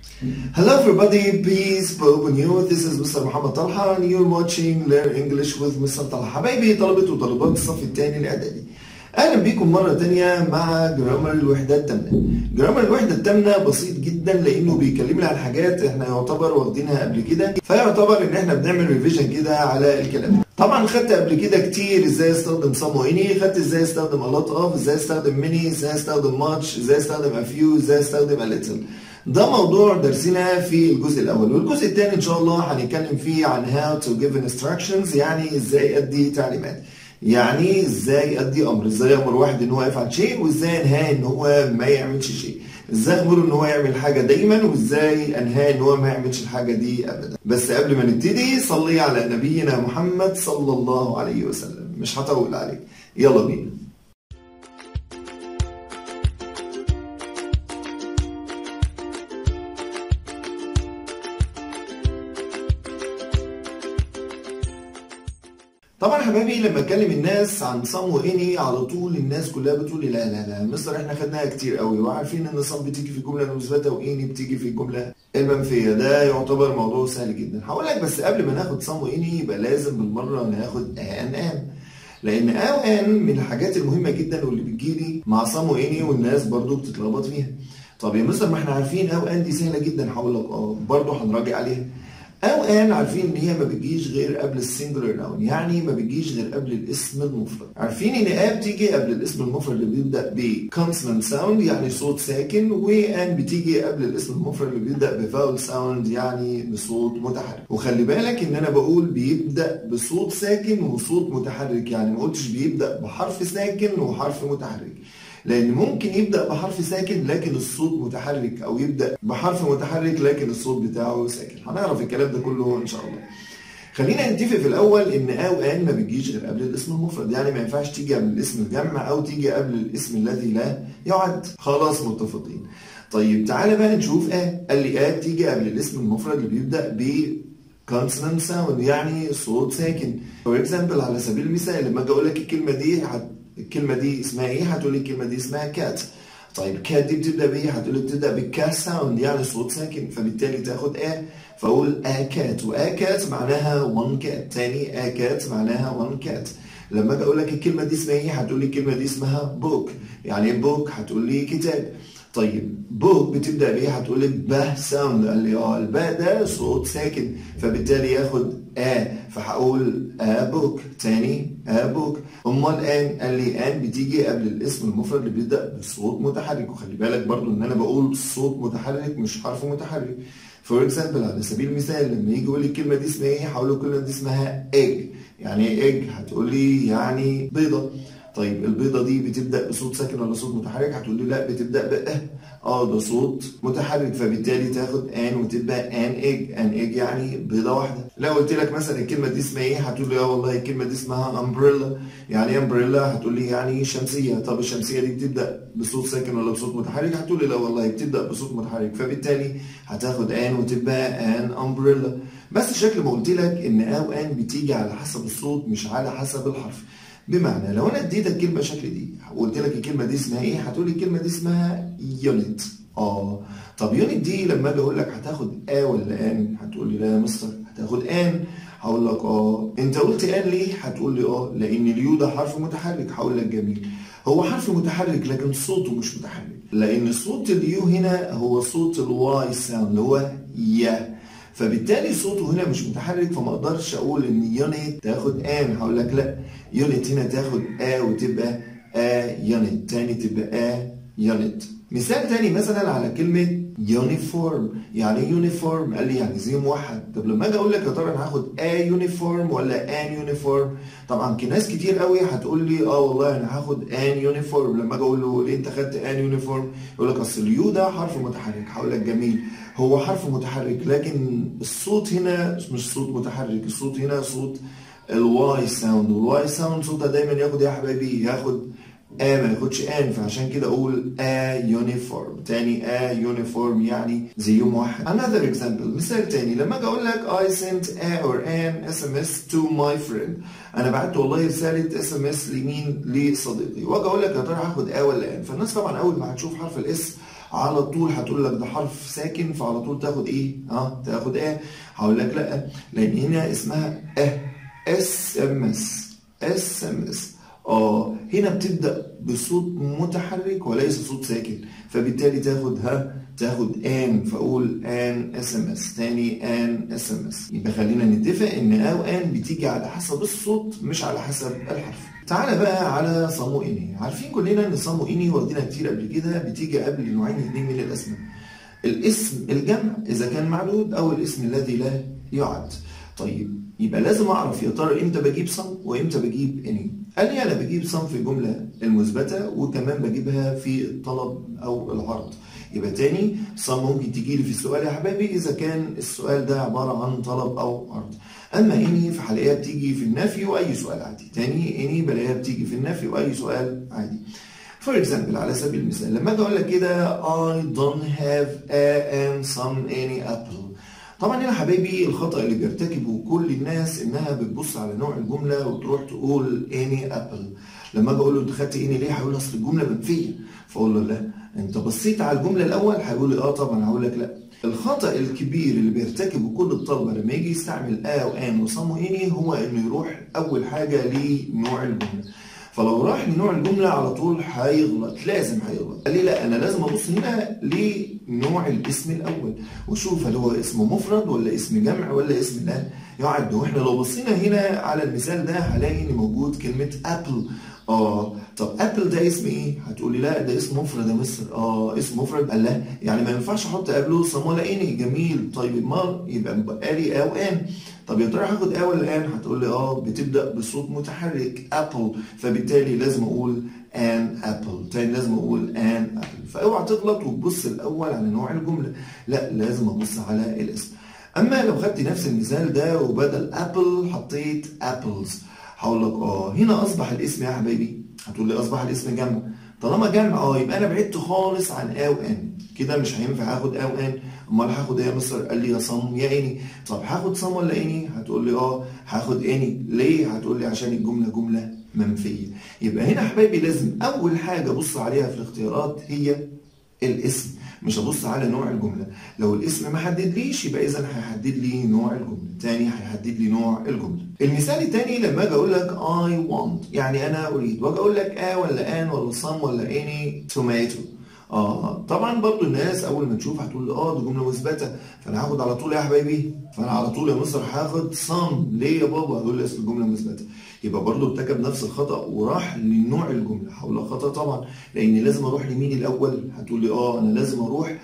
Hello everybody, peace be upon you. This is Mr. محمد طلحة and you're watching Learn English with Mr. طلحة. حبايبي طلبة وطالبات الصف الثاني الإعدادي. أهلا بيكم مرة تانية مع جرامر الوحدة الثامنة. جرامر الوحدة الثامنة بسيط جدا لأنه بيكلمنا عن حاجات احنا يعتبر واخدينها قبل كده فيعتبر إن احنا بنعمل ريفيجن كده على الكلام. طبعا خدت قبل كده كتير ازاي استخدم some واني خدت ازاي استخدم a lot of ازاي استخدم many ازاي استخدم much ازاي استخدم a few ازاي استخدم a little ده موضوع درسنا في الجزء الاول والجزء الثاني ان شاء الله هنتكلم فيه عن how to give instructions يعني ازاي ادي تعليمات يعني ازاي ادي امر ازاي امر واحد ان هو يفعل شيء وازاي انهاه ان هو ما يعملش شيء ازاي امره ان هو يعمل حاجه دايما وازاي انهاه ان هو ما يعملش الحاجه دي ابدا بس قبل ما نبتدي صلي على نبينا محمد صلى الله عليه وسلم مش هطول عليك يلا بينا طبعا يا حبايبي لما اتكلم الناس عن صم واني على طول الناس كلها بتقول لي لا لا لا مصر احنا خدناها كتير قوي وعارفين ان صم بتيجي في الجمله المثبته واني بتيجي في الجمله المنفيه ده يعتبر موضوع سهل جدا هقول لك بس قبل ما ناخد صم واني يبقى لازم بالمره ناخد ان ام لان او ان من الحاجات المهمه جدا واللي بتجيلي مع صم واني والناس برضو بتتلخبط فيها طب يا مستر ما احنا عارفين او ان دي سهله جدا هقول لك اه برضه هنراجع عليها او ان عارفين ان هي ما بتجيش غير قبل السنجلر ناون يعني ما بتجيش غير قبل الاسم المفرد عارفين ان ا بتيجي قبل الاسم المفرد اللي بيبدا بكونسونانت ساوند يعني صوت ساكن وان بتيجي قبل الاسم المفرد اللي بيبدا بفاول ساوند يعني بصوت متحرك وخلي بالك ان انا بقول بيبدا بصوت ساكن وصوت متحرك يعني ما قلتش بيبدا بحرف ساكن وحرف متحرك لان ممكن يبدا بحرف ساكن لكن الصوت متحرك او يبدا بحرف متحرك لكن الصوت بتاعه ساكن هنعرف الكلام ده كله ان شاء الله خلينا نتفق في الاول ان او ان ما بتجيش غير قبل الاسم المفرد يعني ما ينفعش تيجي قبل الاسم الجمع او تيجي قبل الاسم الذي لا يعد خلاص متفقين طيب تعالى بقى نشوف اه قال لي اه بتيجي قبل الاسم المفرد اللي بيبدا ب consonant sound يعني صوت ساكن فور اكزامبل على سبيل المثال لما اجي اقول لك الكلمه دي هت... الكلمه دي اسمها ايه هتقول لي الكلمه دي اسمها كات طيب كات دي بتبدا بايه هتقول لي بتبدا بالكات ساوند يعني صوت ساكن فبالتالي تاخد ا فاقول ا كات وا كات معناها وان كات تاني ا كات معناها وان كات لما اجي اقول لك الكلمه دي اسمها ايه هتقول لي الكلمه دي اسمها بوك يعني ايه بوك هتقول لي كتاب طيب بوك بتبدا بايه هتقول لي ب ساوند قال لي اه الباء ده صوت ساكن فبالتالي ياخد ا فهقول ا بوك تاني ا بوك امال ان قال لي ان بتيجي قبل الاسم المفرد اللي بيبدا بصوت متحرك وخلي بالك برضو ان انا بقول صوت متحرك مش حرف متحرك فور اكزامبل على سبيل المثال لما يجي يقول لي الكلمه دي اسمها ايه هقول له الكلمه دي اسمها ايج يعني ايه ايج هتقول لي يعني بيضه طيب البيضه دي بتبدا بصوت ساكن ولا صوت متحرك هتقول لي لا بتبدا ب اه ده صوت متحرك فبالتالي تاخد ان وتبقى ان ايج ان ايج يعني بيضه واحده لو قلت لك مثلا الكلمه دي اسمها ايه هتقول لي اه والله الكلمه دي اسمها امبريلا يعني ايه امبريلا هتقول لي يعني شمسيه طب الشمسيه دي بتبدا بصوت ساكن ولا بصوت متحرك هتقول لي لا والله بتبدا بصوت متحرك فبالتالي هتاخد ان وتبقى ان امبريلا بس شكل ما قلت لك ان او ان بتيجي على حسب الصوت مش على حسب الحرف بمعنى لو انا اديتك كلمه شكل دي وقلت لك الكلمه دي اسمها ايه هتقول لي الكلمه دي اسمها يونت اه طب يونت دي لما اجي اقول لك هتاخد ا ولا ان هتقول لي لا يا مستر هتاخد ان هقول لك اه انت قلت ان ليه هتقول لي اه لان اليو ده حرف متحرك هقول لك جميل هو حرف متحرك لكن صوته مش متحرك لان صوت اليو هنا هو صوت الواي ساوند اللي هو يا فبالتالي صوته هنا مش متحرك فما اقدرش اقول ان يونت تاخد ان هقول لك لا يونت هنا تاخد ا وتبقى ا يونت تاني تبقى ا يونت مثال تاني مثلا على كلمة يونيفورم يعني ايه يونيفورم قال لي يعني زي موحد طب لما اجي اقول لك يا ترى انا هاخد ا يونيفورم ولا ان يونيفورم طبعا في ناس كتير قوي هتقول لي اه والله انا هاخد ان يونيفورم لما اجي اقول له ليه انت خدت ان يونيفورم يقول لك اصل اليو ده حرف متحرك هقول لك جميل هو حرف متحرك لكن الصوت هنا مش صوت متحرك الصوت هنا صوت الواي ساوند والواي ساوند صوتها دايما ياخد ايه يا حبايبي ياخد ا ما ياخدش ان فعشان كده اقول ا يونيفورم تاني ا يونيفورم يعني زيهم واحد another example مثال تاني لما اجي اقول لك I sent a or an SMS to my friend انا بعت والله رساله اس ام اس لمين لصديقي واجي اقول لك يا ترى هاخد ا ولا ان فالناس طبعا اول ما هتشوف حرف الاس على طول هتقول لك ده حرف ساكن فعلى طول تاخد ايه اه تاخد ايه هقول لك لا لان هنا اسمها اه اس ام اس اس ام اس اه هنا بتبدا بصوت متحرك وليس صوت ساكن فبالتالي تاخد ها تاخد ان فاقول ان اس ام اس تاني ان اس ام اس يبقى خلينا نتفق ان او ان بتيجي على حسب الصوت مش على حسب الحرف تعالى بقى على صامو اني عارفين كلنا ان صامو اني واخدينها كتير قبل كده بتيجي قبل نوعين اثنين من الاسماء الاسم الجمع اذا كان معدود او الاسم الذي لا يعد طيب يبقى لازم اعرف يا ترى امتى بجيب صم وامتى بجيب اني قال لي انا بجيب صم في الجمله المثبته وكمان بجيبها في الطلب او العرض يبقى تاني صم ممكن تيجي لي في السؤال يا حبايبي اذا كان السؤال ده عباره عن طلب او عرض اما اني فهلاقيها بتيجي في النفي واي سؤال عادي تاني اني بلاقيها بتيجي في النفي واي سؤال عادي فور اكزامبل على سبيل المثال لما اجي اقول لك كده I don't have a and some any apple طبعا هنا حبايبي الخطأ اللي بيرتكبه كل الناس انها بتبص على نوع الجملة وتروح تقول any apple لما اجي اقول له انت خدت any ليه هيقول اصل الجملة منفية فاقول له لا انت بصيت على الجملة الاول هيقول لي اه طبعا هقول لك لا الخطأ الكبير اللي بيرتكبه كل الطلبة لما يجي يستعمل آ وآن وصم وإني هو إنه يروح أول حاجة لنوع الجملة فلو راح لنوع الجملة على طول هيغلط لازم هيغلط قال لي لا أنا لازم أبص هنا لنوع الاسم الأول وشوف هل هو اسم مفرد ولا اسم جمع ولا اسم لا يعد واحنا لو بصينا هنا على المثال ده هلاقي إن موجود كلمة أبل اه طب ابل ده اسم ايه؟ هتقولي لا ده اسم مفرد يا مستر اه اسم مفرد قال لا يعني ما ينفعش احط قبله صم ولا اني جميل طيب امال يبقى بقى لي او ان طب يا ترى هاخد ا ولا ان؟ هتقول لي اه بتبدا بصوت متحرك ابل فبالتالي لازم اقول ان ابل تاني لازم اقول ان ابل فاوعى تغلط وتبص الاول على نوع الجمله لا لازم ابص على الاسم اما لو خدت نفس المثال ده وبدل ابل حطيت ابلز هقول لك اه هنا اصبح الاسم يا حبايبي هتقول لي اصبح الاسم جمع طالما جمع اه يبقى انا بعدت خالص عن ا وان كده مش هينفع اخد ا وان امال هاخد ايه يا مستر قال لي يا صم يا اني طب هاخد صم ولا اني هتقول لي اه هاخد اني ليه هتقول لي عشان الجمله جمله منفيه يبقى هنا حبايبي لازم اول حاجه ابص عليها في الاختيارات هي الاسم مش هبص على نوع الجملة لو الاسم ما حددليش يبقى إذا هيحدد لي نوع الجملة تاني هيحدد لي نوع الجملة المثال التاني لما أجي أقول لك I want يعني أنا أريد وأجي أقول لك آ ولا آن ولا some ولا any tomato اه طبعا برضو الناس اول ما تشوف هتقول اه دي جمله مثبته فانا هاخد على طول يا حبايبي فانا على طول يا مصر هاخد صم ليه يا بابا هقول لي اصل الجمله مثبته يبقى برضو ارتكب نفس الخطا وراح لنوع الجمله هقول لك خطا طبعا لان لازم اروح لمين الاول هتقول لي اه انا لازم اروح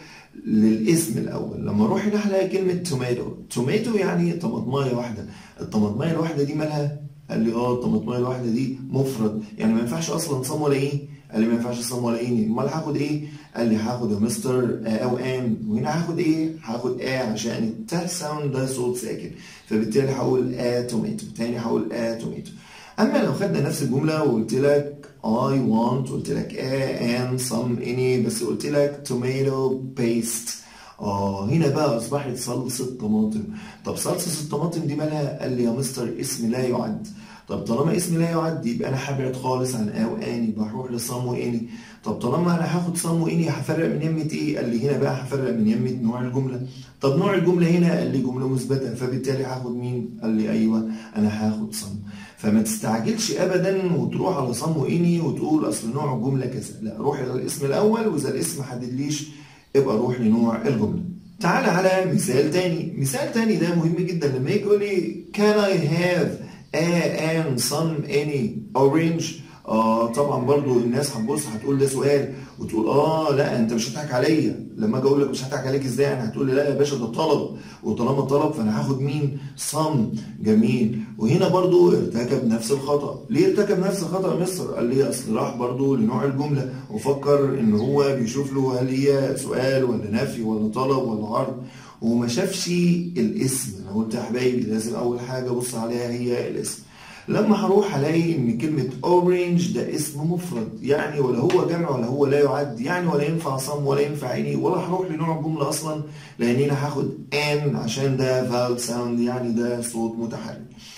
للاسم الاول لما اروح هنا هلاقي كلمه توماتو توماتو يعني طماطمايه واحده الطماطمايه الواحده دي مالها قال لي اه الطماطمايه الواحده دي مفرد يعني ما ينفعش اصلا صم ولا ايه قال لي ما ينفعش صم ولا ايه امال هاخد ايه قال لي هاخد يا مستر آه او ان وهنا هاخد ايه هاخد ا عشان التا ساوند ده صوت ساكن فبالتالي هقول ا توميتو تاني هقول ا توميتو اما لو خدنا نفس الجمله وقلت لك I want قلت لك a and some any بس قلت لك tomato paste اه هنا بقى اصبحت صلصه طماطم طب صلصه الطماطم دي مالها قال لي يا مستر اسم لا يعد طب طالما اسم لا يعد يبقى انا هبعد خالص عن ا واني يبقى هروح لصم واني طب طالما انا هاخد صم واني هفرق من يمه ايه قال لي هنا بقى هفرق من يمه نوع الجمله طب نوع الجمله هنا قال لي جمله مثبته فبالتالي هاخد مين قال لي ايوه انا هاخد صم فما تستعجلش ابدا وتروح على صم واني وتقول اصل نوع الجمله كذا لا روح الى الاسم الاول واذا الاسم حددليش ابقى روح لنوع الجمله تعال على مثال تاني مثال تاني ده مهم جدا لما يجي يقول لي can I have a and some any orange آه طبعا برضو الناس هتبص هتقول ده سؤال وتقول اه لا انت مش هتضحك عليا لما اجي اقول لك مش هضحك عليك ازاي يعني هتقول لي لا يا باشا ده طلب وطالما طلب فانا هاخد مين صم جميل وهنا برضو ارتكب نفس الخطا ليه ارتكب نفس الخطا يا مستر قال لي اصل راح برضو لنوع الجمله وفكر ان هو بيشوف له هل هي سؤال ولا نفي ولا طلب ولا عرض وما شافش الاسم انا قلت يا حبايبي لازم اول حاجه ابص عليها هي الاسم لما هروح هلاقي ان كلمة اورنج ده اسم مفرد يعني ولا هو جمع ولا هو لا يعد يعني ولا ينفع صم ولا ينفع عيني ولا هروح لنوع الجملة اصلا لان هنا هاخد ان عشان ده فاول ساوند يعني ده صوت متحرك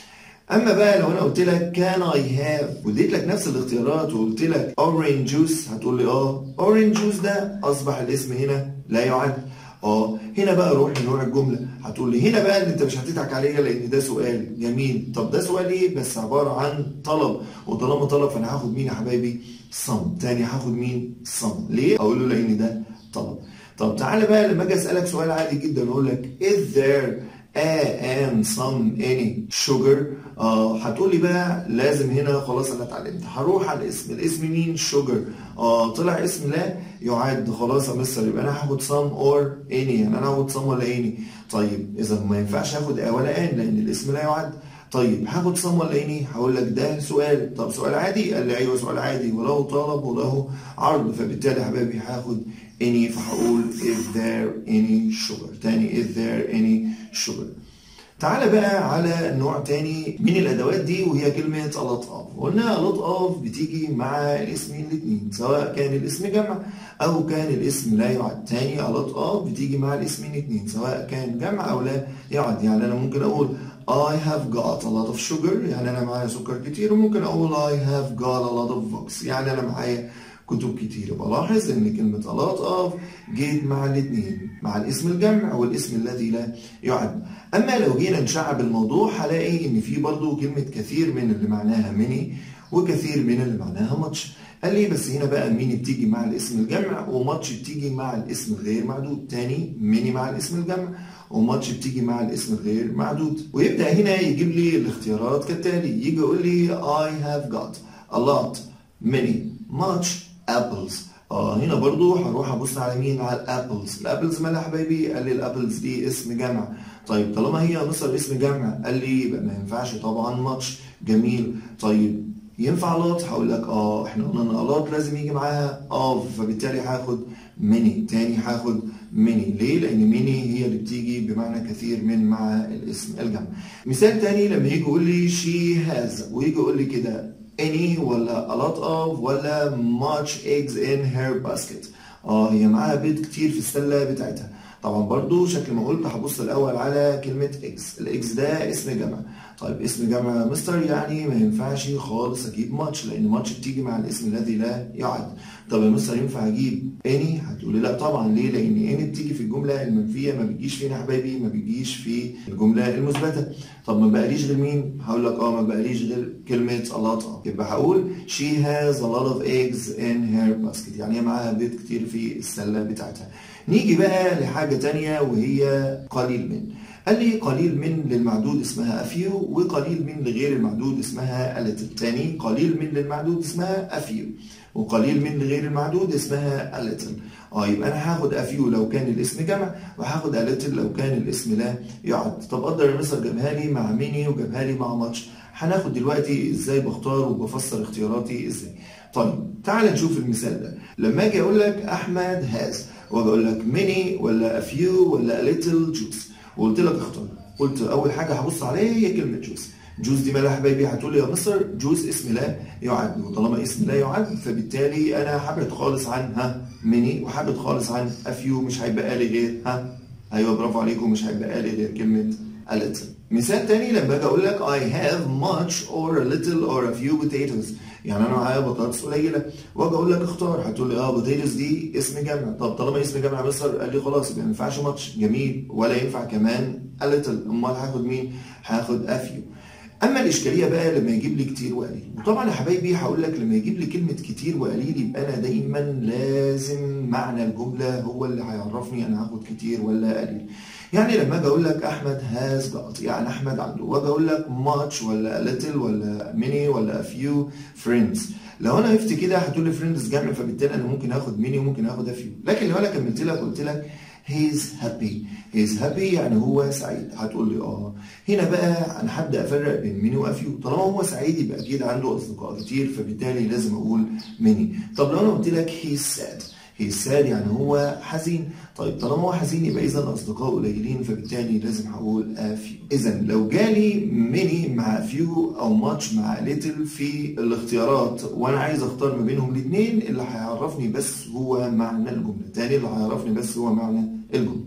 اما بقى لو انا قلت لك كان اي هاف واديت لك نفس الاختيارات وقلت لك اورنج جوس هتقول لي اه اورنج جوس ده اصبح الاسم هنا لا يعد اه هنا بقى روح لنوع الجمله هتقول لي هنا بقى ان انت مش هتضحك عليا لان ده سؤال جميل طب ده سؤال ايه بس عباره عن طلب وطالما طلب فانا هاخد مين يا حبايبي صم تاني هاخد مين صم ليه اقول له لان ده طلب طب تعالى بقى لما اجي اسالك سؤال عادي جدا اقول لك is there a and some any sugar اه هتقول لي بقى لازم هنا خلاص انا اتعلمت هروح على الاسم الاسم مين sugar اه طلع اسم لا يعد خلاص يا مستر يبقى انا هاخد some or any يعني انا هاخد some ولا any طيب اذا ما ينفعش اخد a ولا ان لان الاسم لا يعد طيب هاخد صم ولا اني هقول لك ده سؤال طب سؤال عادي قال لي ايوه سؤال عادي وله طلب وله عرض فبالتالي يا حبايبي هاخد any فهقول is there any sugar تاني is there any sugar تعالى بقى على نوع تاني من الادوات دي وهي كلمه a lot of قلنا a lot of بتيجي مع الاسمين الاثنين سواء كان الاسم جمع او كان الاسم لا يعد تاني a lot of بتيجي مع الاسمين الاثنين سواء كان جمع او لا يعد يعني انا ممكن اقول I have got a lot of sugar يعني أنا معايا سكر كتير وممكن أقول I have got a lot of books يعني أنا معايا كتب كتير بلاحظ إن كلمة a lot of جيت مع الاثنين مع الاسم الجمع والاسم الذي لا يعد أما لو جينا نشعب الموضوع هلاقي إن في برضه كلمة كثير من اللي معناها many وكثير من اللي معناها much قال لي بس هنا بقى ميني بتيجي مع الاسم الجمع وماتش بتيجي مع الاسم الغير معدود تاني ميني مع الاسم الجمع وماتش بتيجي مع الاسم الغير معدود ويبدا هنا يجيب لي الاختيارات كالتالي يجي يقول لي I have got a lot many much apples اه هنا برضو هروح ابص على مين على الابلز الابلز مالها يا حبايبي قال لي الابلز دي اسم جمع طيب طالما هي مصر اسم جمع قال لي يبقى ما ينفعش طبعا ماتش جميل طيب ينفع لوت هقول لك اه احنا قلنا ان لوت لازم يجي معاها اوف فبالتالي هاخد ميني تاني هاخد ميني ليه؟ لان ميني هي اللي بتيجي بمعنى كثير من مع الاسم الجمع. مثال تاني لما يجي يقول لي she has ويجي يقول لي كده any ولا a lot of ولا much eggs in her basket. اه هي معاها بيض كتير في السله بتاعتها. طبعا برضو شكل ما قلت هبص الاول على كلمه اكس الاكس ده اسم جمع طيب اسم جمع مستر يعني ما ينفعش خالص اجيب ماتش لان ماتش بتيجي مع الاسم الذي لا يعد طب يا مستر ينفع اجيب اني هتقولي لا طبعا ليه لان اني بتيجي في الجمله المنفيه ما بتجيش فين يا حبايبي ما بتجيش في الجمله المثبته طب ما بقاليش غير مين هقول لك اه ما بقاليش غير كلمه a lot of يبقى هقول she has a lot of eggs in her basket يعني هي معاها بيض كتير في السله بتاعتها نيجي بقى لحاجه تانية وهي قليل من قال لي قليل من للمعدود اسمها افيو وقليل من لغير المعدود اسمها اليتل تاني قليل من للمعدود اسمها افيو وقليل من لغير المعدود اسمها اليتل اه يبقى انا هاخد افيو لو كان الاسم جمع وهاخد اليتل لو كان الاسم لا يعد طب قدر المثل جابها لي مع ميني وجابها لي مع ماتش هناخد دلوقتي ازاي بختار وبفسر اختياراتي ازاي طيب تعال نشوف المثال ده لما اجي اقول لك احمد هاز واجي اقول لك ميني ولا افيو ولا ليتل جوس وقلت لك اختار قلت اول حاجه هبص عليها هي كلمه جوز جوز دي مالها حبايبي هتقول لي يا مصر جوز اسم لا يعد وطالما اسم لا يعد فبالتالي انا هبعد خالص عن ها ميني وهبعد خالص عن افيو مش هيبقى لي غير ها ايوه برافو عليكم مش هيبقى لي غير كلمه a little مثال تاني لما اجي اقول لك I have much or a little or a few potatoes يعني انا معايا بطاطس قليله واجي اقول لك اختار هتقول لي اه بوتيتوز دي اسم جمع طب طالما اسم جمع مصر قال لي خلاص يبقى ما ينفعش ماتش جميل ولا ينفع كمان a little امال هاخد مين؟ هاخد افيو اما الاشكاليه بقى لما يجيب لي كتير وقليل وطبعا يا حبايبي هقول لك لما يجيب لي كلمه كتير وقليل يبقى انا دايما لازم معنى الجمله هو اللي هيعرفني انا هاخد كتير ولا قليل يعني لما اجي اقول لك احمد هاز جات يعني احمد عنده واجي اقول لك ماتش ولا ليتل ولا ميني ولا فيو فريندز لو انا وقفت كده هتقول لي فريندز جمع فبالتالي انا ممكن اخد ميني وممكن اخد افيو لكن لو انا كملت لك قلت لك هيز هابي هيز هابي يعني هو سعيد هتقول لي اه هنا بقى انا هبدا افرق بين ميني وافيو طالما هو سعيد يبقى اكيد عنده اصدقاء كتير فبالتالي لازم اقول ميني طب لو انا قلت لك هيز ساد هيز ساد يعني هو حزين طيب طالما هو حزين يبقى اذا اصدقائه قليلين فبالتالي لازم هقول افيو اذا لو جالي ميني مع فيو او ماتش مع ليتل في الاختيارات وانا عايز اختار ما بينهم الاثنين اللي هيعرفني بس هو معنى الجمله تاني اللي هيعرفني بس هو معنى الجمله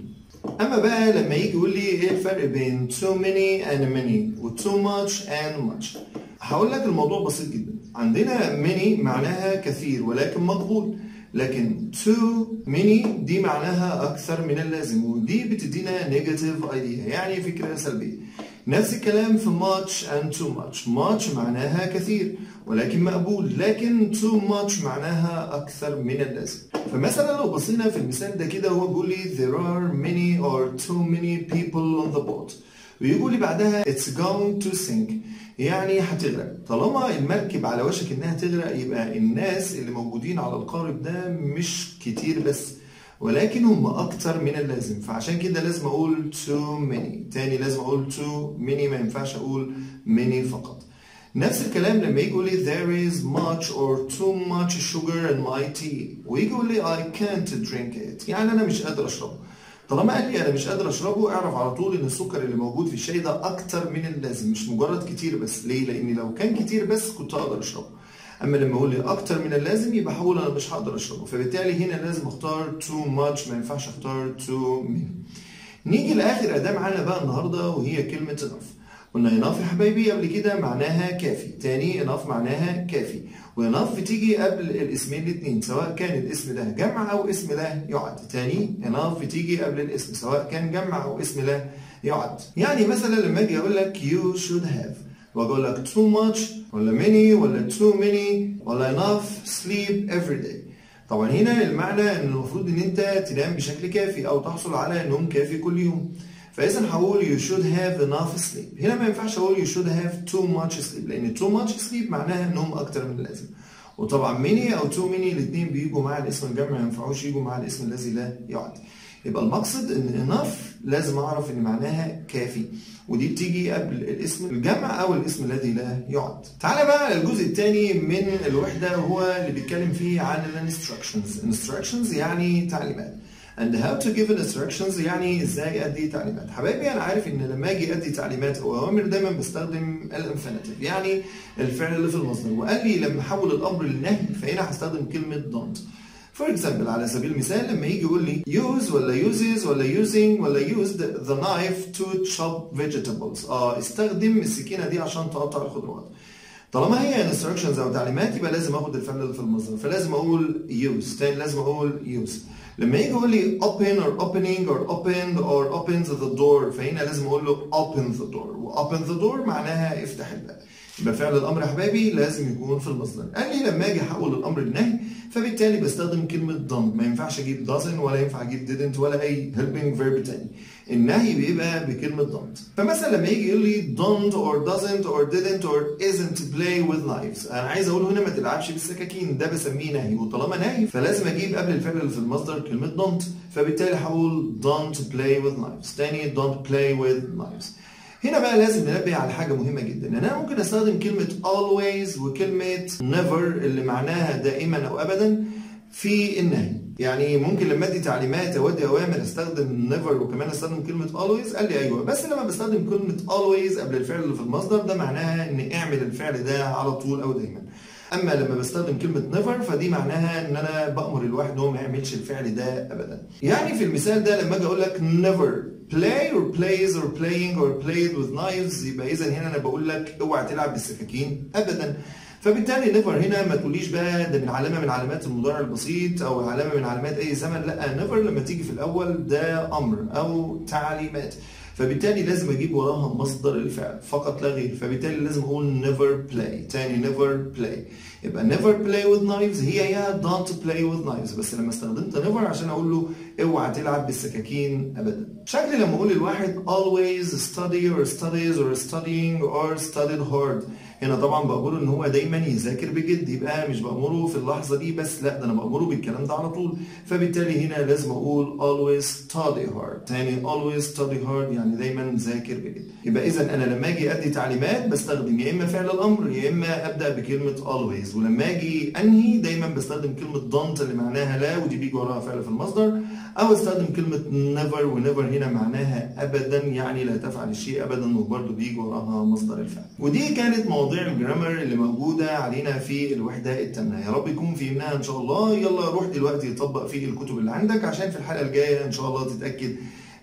اما بقى لما يجي يقول لي ايه الفرق بين too many and many و too much and much هقول لك الموضوع بسيط جدا عندنا many معناها كثير ولكن مقبول لكن too many دي معناها اكثر من اللازم ودي بتدينا negative idea يعني فكره سلبيه نفس الكلام في much and too much much معناها كثير ولكن مقبول لكن too much معناها أكثر من اللازم فمثلا لو بصينا في المثال ده كده هو بيقول لي there are many or too many people on the boat ويقول لي بعدها it's going to sink يعني هتغرق طالما المركب على وشك انها تغرق يبقى الناس اللي موجودين على القارب ده مش كتير بس ولكن هم اكتر من اللازم فعشان كده لازم اقول too many تاني لازم اقول too many ما ينفعش اقول many فقط نفس الكلام لما يجي يقول لي there is much or too much sugar in my tea ويجي يقول لي I can't drink it يعني انا مش قادر اشربه طالما قال لي انا مش قادر اشربه اعرف على طول ان السكر اللي موجود في الشاي ده اكتر من اللازم مش مجرد كتير بس ليه لان لو كان كتير بس كنت اقدر اشربه اما لما اقول لي اكتر من اللازم يبقى هقول انا مش هقدر اشربه فبالتالي هنا لازم اختار too much ما ينفعش اختار too many نيجي لاخر اداه معانا بقى النهارده وهي كلمه enough قلنا enough يا حبايبي قبل كده معناها كافي تاني enough معناها كافي وenough بتيجي قبل الاسمين الاثنين سواء كان الاسم ده جمع او اسم لا يعد تاني enough بتيجي قبل الاسم سواء كان جمع او اسم لا يعد يعني مثلا لما اجي اقول لك you should have واقول لك too much ولا many ولا too many ولا enough sleep every day طبعا هنا المعنى ان المفروض ان انت تنام بشكل كافي او تحصل على نوم كافي كل يوم فاذا هقول you should have enough sleep هنا ما ينفعش اقول you should have too much sleep لان too much sleep معناها نوم اكتر من اللازم وطبعا many او too many الاثنين بيجوا مع الاسم الجمع ما ينفعوش يجوا مع الاسم الذي لا يعد يبقى المقصد ان enough لازم اعرف ان معناها كافي ودي بتيجي قبل الاسم الجمع او الاسم الذي لا يعد تعالى بقى الجزء الثاني من الوحده هو اللي بيتكلم فيه عن الانستراكشنز instructions يعني تعليمات and how to give instructions يعني ازاي ادي تعليمات حبايبي انا عارف ان لما اجي ادي تعليمات او اوامر دايما بستخدم الانفينيتيف يعني الفعل اللي في المصدر وقال لي لما احول الامر للنهي فهنا هستخدم كلمه don't For example على سبيل المثال لما يجي يقول لي use ولا uses ولا using ولا used the knife to chop vegetables اه استخدم السكينة دي عشان تقطع الخضروات طالما هي instructions او تعليمات يبقى لازم اخد الفعل اللي في المصدر فلازم اقول use تاني لازم اقول use لما يجي يقول لي open or opening or opened or opens the door فهنا لازم اقول له open the door و open the door معناها افتح الباب يبقى فعل الامر يا حبايبي لازم يكون في المصدر قال لي لما اجي احول الامر لنهي فبالتالي بستخدم كلمه don't ما ينفعش اجيب doesn't ولا ينفع اجيب didn't ولا اي helping verb تاني النهي بيبقى بكلمه don't فمثلا لما يجي يقول لي don't or doesn't or didn't or isn't play with knives انا عايز اقول هنا ما تلعبش بالسكاكين ده بسميه نهي وطالما نهي فلازم اجيب قبل الفعل اللي في المصدر كلمه don't فبالتالي هقول don't play with knives تاني don't play with knives هنا بقى لازم ننبه على حاجة مهمة جدا ان انا ممكن استخدم كلمة always وكلمة never اللي معناها دائما او ابدا في النهي يعني ممكن لما ادي تعليمات او ادي اوامر استخدم never وكمان استخدم كلمة always قال لي ايوه بس لما بستخدم كلمة always قبل الفعل اللي في المصدر ده معناها ان اعمل الفعل ده على طول او دايما اما لما بستخدم كلمه نيفر فدي معناها ان انا بامر الواحد ان هو ما يعملش الفعل ده ابدا يعني في المثال ده لما اجي اقول لك never play or plays or playing or played with knives يبقى اذا هنا انا بقول لك اوعى تلعب بالسكاكين ابدا فبالتالي نيفر هنا ما تقوليش بقى ده من علامه من علامات المضارع البسيط او علامه من علامات اي زمن لا نيفر لما تيجي في الاول ده امر او تعليمات فبالتالي لازم اجيب وراها مصدر الفعل فقط لا غير فبالتالي لازم اقول never play تاني never play يبقى never play with knives هي يا don't play with knives بس لما استخدمت never عشان اقول له اوعى تلعب بالسكاكين ابدا شكلي لما اقول للواحد always study or studies or studying or studied hard هنا طبعا بقوله ان هو دايما يذاكر بجد يبقى مش بامره في اللحظه دي بس لا ده انا بامره بالكلام ده على طول فبالتالي هنا لازم اقول always study hard تاني always study hard يعني دايما ذاكر بجد يبقى اذا انا لما اجي ادي تعليمات بستخدم يا اما فعل الامر يا اما ابدا بكلمه always ولما اجي انهي دايما بستخدم كلمه don't اللي معناها لا ودي بيجي وراها فعل في المصدر او استخدم كلمه never ونيفر هنا معناها ابدا يعني لا تفعل الشيء ابدا وبرده بيجي وراها مصدر الفعل ودي كانت مواضيع الجرامر اللي موجوده علينا في الوحده الثامنه يا رب يكون فهمناها ان شاء الله يلا روح دلوقتي طبق في الكتب اللي عندك عشان في الحلقه الجايه ان شاء الله تتاكد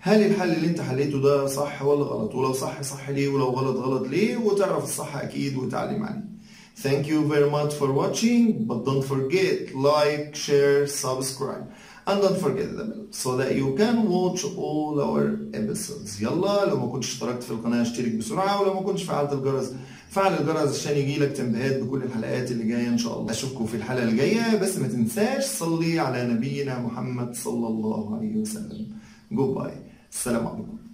هل الحل اللي انت حليته ده صح ولا غلط ولو صح صح ليه ولو غلط غلط ليه وتعرف الصح اكيد وتعلم عليه Thank you very much for watching but don't forget like share subscribe and don't forget the bell so that you can watch all our episodes يلا لو ما كنتش اشتركت في القناة اشترك بسرعة ولو ما كنتش فعلت الجرس فعل الجرس عشان يجيلك تنبيهات بكل الحلقات اللي جاية ان شاء الله اشوفكم في الحلقة الجاية بس ما تنساش صلي على نبينا محمد صلى الله عليه وسلم جود باي السلام عليكم